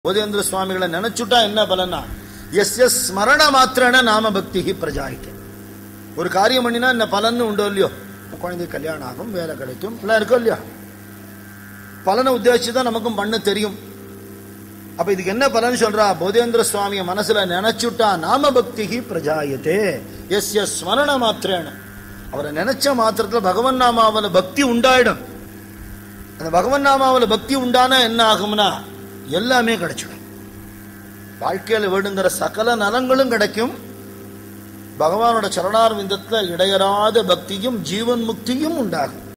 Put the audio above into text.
போதேந்திர சுவாமிகளை நினைச்சுட்டா என்ன பலனா எஸ் எஸ் ஸ்மரண மாத்திரன நாம பக்தி பிரஜாயிக்க ஒரு காரியம் பண்ணினா என்ன பலன்னு உண்டோ இல்லையோ குழந்தை கல்யாணம் ஆகும் வேலை கிடைக்கும் எல்லாம் இருக்கோ இல்லையா பலனை உத்தேசிச்சு தான் நமக்கும் பண்ண தெரியும் அப்ப இதுக்கு என்ன பலன் சொல்றா போதேந்திர சுவாமிய மனசுல நினைச்சுட்டா நாம பக்தி பிரஜாயத்தே எஸ் எஸ் ஸ்மரண மாத்திரேன அவரை நினைச்ச மாத்திரத்துல பகவன் நாமாவில பக்தி உண்டாயிடும் அந்த பகவன் நாமாவில பக்தி உண்டானா என்ன ஆகும்னா எல்லாமே கிடைச்சிடும் வாழ்க்கையில வேணுங்கிற சகல நலங்களும் கிடைக்கும் பகவானோட சரணார் விந்தத்துல இடையறாத பக்தியும் ஜீவன் முக்தியும் உண்டாகும்